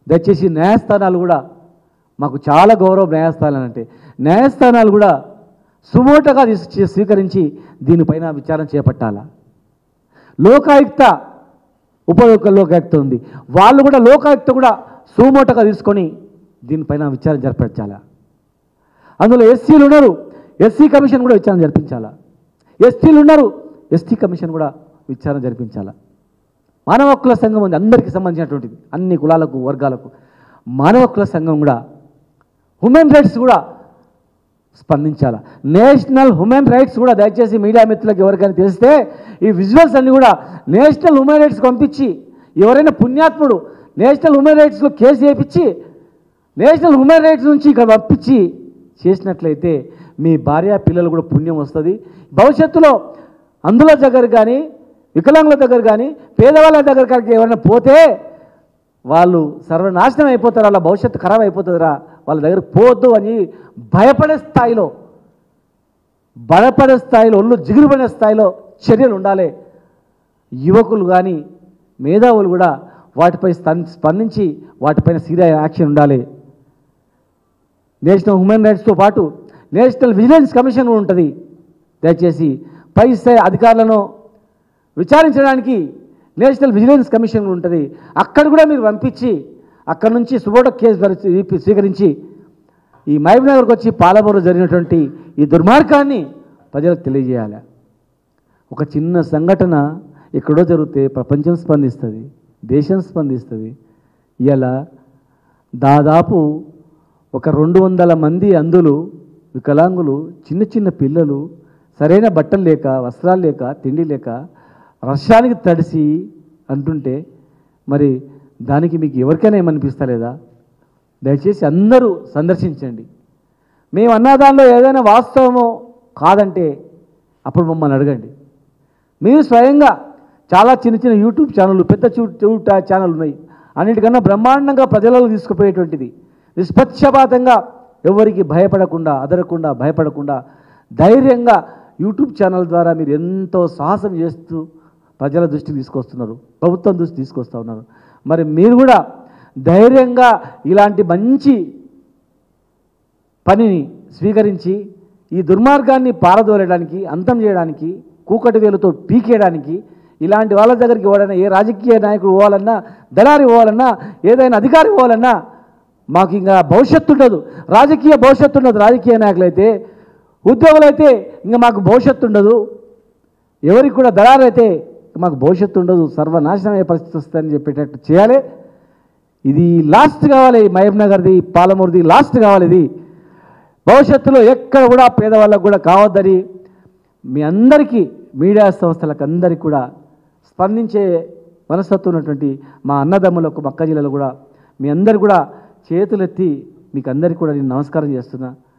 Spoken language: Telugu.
దయచేసి న్యాయస్థానాలు కూడా మాకు చాలా గౌరవం న్యాయస్థానాలు అంటే న్యాయస్థానాలు కూడా సుమోటగా తీసు స్వీకరించి దీనిపైన విచారణ చేపట్టాలా లోకాయుక్త ఉప లోకాయుక్త ఉంది వాళ్ళు కూడా లోకాయుక్త కూడా సుమోటగా తీసుకొని దీనిపైన విచారణ జరిపించాలా అందులో ఎస్సీలు ఉన్నారు ఎస్సీ కమిషన్ కూడా విచారణ జరిపించాలా ఎస్టీలు ఉన్నారు ఎస్టీ కమిషన్ కూడా విచారణ జరిపించాలా మానవ హక్కుల సంఘం ఉంది అందరికీ సంబంధించినటువంటిది అన్ని కులాలకు వర్గాలకు మానవ హక్కుల సంఘం కూడా హ్యూమన్ రైట్స్ కూడా స్పందించాలా నేషనల్ హ్యూమన్ రైట్స్ కూడా దయచేసి మీడియా మిత్రులకు ఎవరికైనా తెలిస్తే ఈ విజువల్స్ అన్ని కూడా నేషనల్ హ్యూమన్ రైట్స్ పంపించి ఎవరైనా పుణ్యాత్ముడు నేషనల్ హ్యూమన్ రైట్స్లో కేసు చేయించి నేషనల్ హ్యూమన్ రైట్స్ నుంచి ఇక్కడ పంపించి చేసినట్లయితే మీ భార్య పిల్లలు కూడా పుణ్యం వస్తుంది భవిష్యత్తులో అందుల దగ్గర కానీ వికలాంగుల దగ్గర కానీ పేదవాళ్ళ దగ్గర కానీ ఎవరైనా పోతే వాళ్ళు సర్వనాశనం అయిపోతారు వాళ్ళ భవిష్యత్తు ఖరాబ్ అయిపోతుందిరా వాళ్ళ దగ్గర పోవద్దు అని భయపడే స్థాయిలో భయపడే స్థాయిలో ఒళ్ళు జిగురుపడే స్థాయిలో చర్యలు ఉండాలి యువకులు కానీ మేధావులు కూడా వాటిపై స్పం- స్పందించి వాటిపైన సీరియస్ యాక్షన్ ఉండాలి నేషనల్ హ్యూమన్ రైట్స్తో పాటు నేషనల్ విజిలెన్స్ కమిషన్ కూడా ఉంటుంది దయచేసి పై స్థాయి అధికారులను విచారించడానికి నేషనల్ విజిలెన్స్ కమిషన్ కూడా ఉంటుంది అక్కడ కూడా మీరు పంపించి అక్కడ నుంచి సుబోట కేసు పరిచి- స్వీకరించి ఈ మహబూబ్ నగర్కి వచ్చి పాలమూరు జరిగినటువంటి ఈ దుర్మార్గాన్ని ప్రజలకు తెలియజేయాలి ఒక చిన్న సంఘటన ఎక్కడో జరిగితే ప్రపంచం స్పందిస్తుంది దేశం స్పందిస్తుంది ఇలా దాదాపు ఒక రెండు వందల మంది అందులు వికలాంగులు చిన్న చిన్న పిల్లలు సరైన బట్టలు లేక వస్త్రాలు లేక తిండి లేక వర్షానికి తడిసి అంటుంటే మరి దానికి మీకు ఎవరికైనా ఏమనిపిస్తలేదా దయచేసి అందరూ సందర్శించండి మేము అన్న దానిలో ఏదైనా వాస్తవమో కాదంటే అప్పుడు మమ్మల్ని అడగండి మీరు స్వయంగా చాలా చిన్న చిన్న యూట్యూబ్ ఛానళ్ళు పెద్ద యూట్యూబ్ ఛానల్ ఉన్నాయి అన్నిటికన్నా బ్రహ్మాండంగా ప్రజలకు తీసుకుపోయేటువంటిది నిష్పక్షపాతంగా ఎవరికి భయపడకుండా అదరకుండా భయపడకుండా ధైర్యంగా యూట్యూబ్ ఛానల్ ద్వారా మీరు ఎంతో సాహసం చేస్తూ ప్రజల దృష్టికి తీసుకొస్తున్నారు ప్రభుత్వం దృష్టి తీసుకొస్తూ ఉన్నారు మరి మీరు కూడా ధైర్యంగా ఇలాంటి మంచి పనిని స్వీకరించి ఈ దుర్మార్గాన్ని పారదోలడానికి అంతం చేయడానికి కూకటి వేలుతో పీకేయడానికి ఇలాంటి వాళ్ళ దగ్గరికి పోవాలన్నా ఏ రాజకీయ నాయకుడు పోవాలన్నా దళారి పోవాలన్నా ఏదైనా అధికారి పోవాలన్నా మాకు ఇంకా భవిష్యత్తు ఉండదు రాజకీయ భవిష్యత్తు ఉండదు రాజకీయ నాయకులైతే ఉద్యోగులైతే ఇంకా మాకు భవిష్యత్తు ఉండదు ఎవరికి కూడా దళారైతే మాకు భవిష్యత్తు ఉండదు సర్వనాశనం అయ్యే పరిస్థితి వస్తుందని చెప్పేటట్టు చేయాలి ఇది లాస్ట్ కావాలి మహబూబ్ నగర్ది పాలమూరుది లాస్ట్ కావాలి ఇది భవిష్యత్తులో ఎక్కడ కూడా పేదవాళ్ళకు కూడా కావద్దని మీ అందరికీ మీడియా సంస్థలకు అందరికీ కూడా స్పందించే మనస్తత్వం ఉన్నటువంటి మా అన్నదమ్ములకు మక్క జిల్లాలో కూడా మీ అందరు కూడా చేతులెత్తి మీకు అందరికీ కూడా నేను నమస్కారం చేస్తున్నా